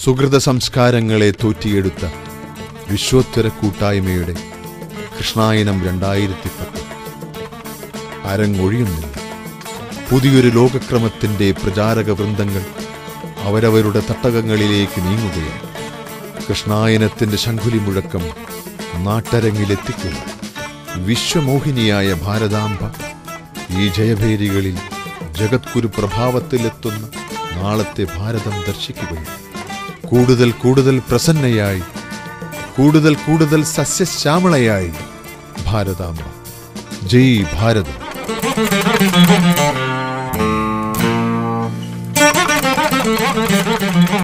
സുഹൃത സംസ്കാരങ്ങളെ തോറ്റിയെടുത്ത വിശ്വോത്തര കൂട്ടായ്മയുടെ കൃഷ്ണായനം രണ്ടായിരത്തി പത്ത് അരങ്ങൊഴിയുന്നില്ല പുതിയൊരു ലോകക്രമത്തിന്റെ പ്രചാരക വൃന്ദങ്ങൾ അവരവരുടെ തട്ടകങ്ങളിലേക്ക് നീങ്ങുകയാണ് കൃഷ്ണായനത്തിന്റെ ശംഖുലി മുഴക്കം നാട്ടരങ്ങിലെത്തിക്കുക വിശ്വമോഹിനിയായ ഭാരതാംബ ഈ ജയഭേരികളിൽ ജഗത്കുരു പ്രഭാവത്തിലെത്തുന്ന നാളത്തെ ഭാരതം ദർശിക്കുകയാണ് കൂടുതൽ കൂടുതൽ പ്രസന്നയായി കൂടുതൽ കൂടുതൽ സസ്യശ്യാമളയായി ഭാരതാംബ ജയ് ഭാരതം Thank you.